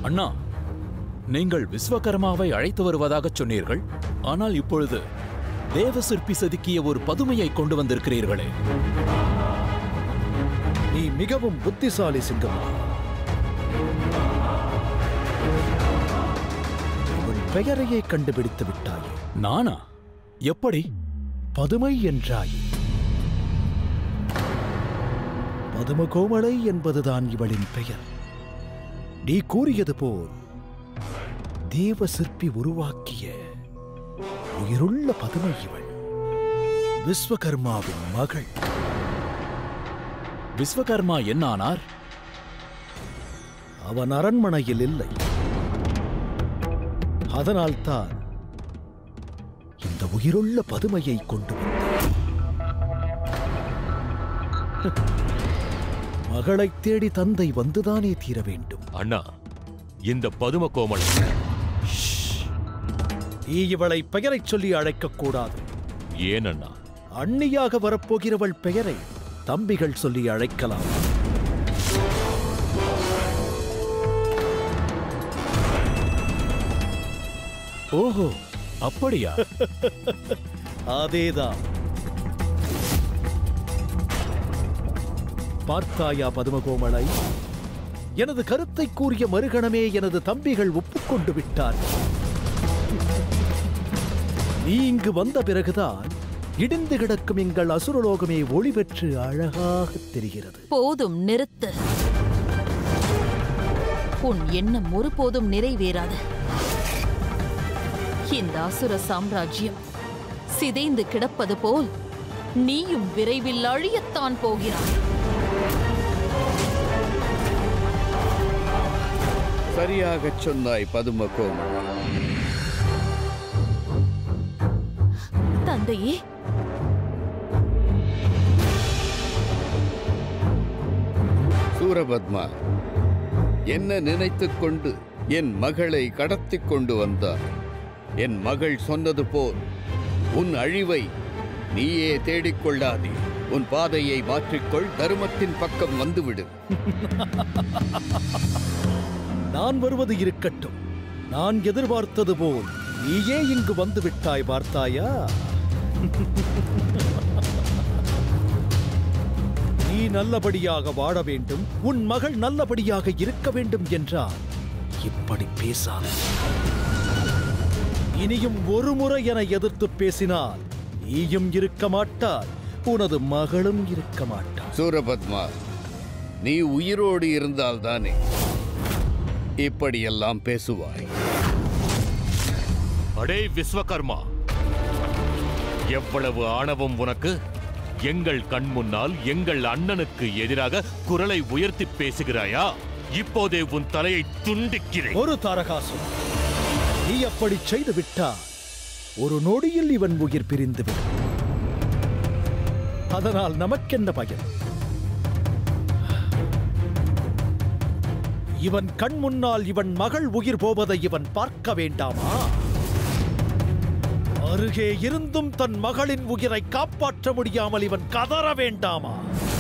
அண்ணா நீங்கள் விஸ்வகர்மாவை அழைத்து வருவதாகச் சொன்னீர்கள் ஆனால் இப்பொழுது தேவ சிற்பி செதுக்கிய ஒரு பதுமையை கொண்டு வந்திருக்கிறீர்களே நீ மிகவும் புத்திசாலி சிங்கமா உன் பெயரையே கண்டுபிடித்து விட்டாயே நானா எப்படி பதுமை என்றாயே பதுமகோமளை என்பதுதான் இவளின் பெயர் நீ கூறியது போல் தேவ சிற்பி உருவாக்கிய உயிருள்ள பதுமை இவள் விஸ்வகர்மாவின் மகள் விஸ்வகர்மா என்ன ஆனார் அவன் அரண்மனையில் இல்லை அதனால்தான் இந்த உயிருள்ள பதுமையை கொண்டு வந்தான் மகளைத் தேடி தந்தை வந்துதானே தீர வேண்டும் அண்ணா இந்த பதும கோமளை நீ இவளை பெயரைச் சொல்லி அழைக்கக் கூடாது ஏன் அண்ணா அண்ணியாக வரப்போகிறவள் பெயரை தம்பிகள் சொல்லி அழைக்கலாம் ஓஹோ அப்படியா அதேதான் பார்த்தாயா பதுமகோமளை எனது கருத்தை கூறிய மறுகணமே எனது தம்பிகள் ஒப்புக்கொண்டு விட்டார்கள் நீ இங்கு வந்த பிறகுதான் இடிந்து கிடக்கும் எங்கள் அசுரலோகமே ஒளி பெற்று அழகாக தெரிகிறது போதும் நிறுத்து உன் எண்ணம் ஒருபோதும் நிறைவேறாது இந்த அசுர சாம்ராஜ்யம் சிதைந்து கிடப்பது போல் நீயும் விரைவில் அழியத்தான் போகிறாய் சரியாகச் சொன்னாய் பதுமகோமள் தந்தையே சூரபத்மா என்ன நினைத்துக் கொண்டு என் மகளை கடத்திக் கொண்டு வந்தார் என் மகள் சொன்னது போல் உன் அழிவை நீயே தேடிக்கொள்ளாதே உன் பாதையை மாற்றிக்கொள் தருமத்தின் பக்கம் வந்துவிடு நான் வருவது இருக்கட்டும் நான் எதிர்பார்த்தது போல் நீயே இங்கு வந்து விட்டாய் பார்த்தாயா நீ நல்லபடியாக வாழ வேண்டும் உன் மகள் நல்லபடியாக இருக்க வேண்டும் என்றால் இப்படி பேசாத இனியும் ஒரு முறை என எதிர்த்து பேசினால் நீயும் இருக்க மாட்டாய் உனது மகளும் இருக்க மாட்டாள் சூரபத்மா நீ உயிரோடு இருந்தால்தானே இப்படியெல்லாம் பேசுவாய் அடே விஸ்வகர்மா எவ்வளவு ஆணவம் உனக்கு எங்கள் கண் முன்னால் எங்கள் அண்ணனுக்கு எதிராக குரலை உயர்த்தி பேசுகிறாயா இப்போதே உன் தலையை துண்டிக்கிறேன் ஒரு தாரகாசும் நீ அப்படி செய்து விட்டால் ஒரு நொடியில் இவன் உயிர் பிரிந்துவிடும் அதனால் நமக்கென்ன பயன் இவன் கண் முன்னால் இவன் மகள் உயிர் போவதை இவன் பார்க்க வேண்டாமா அருகே இருந்தும் தன் மகளின் உயிரை காப்பாற்ற முடியாமல் இவன் கதற வேண்டாமா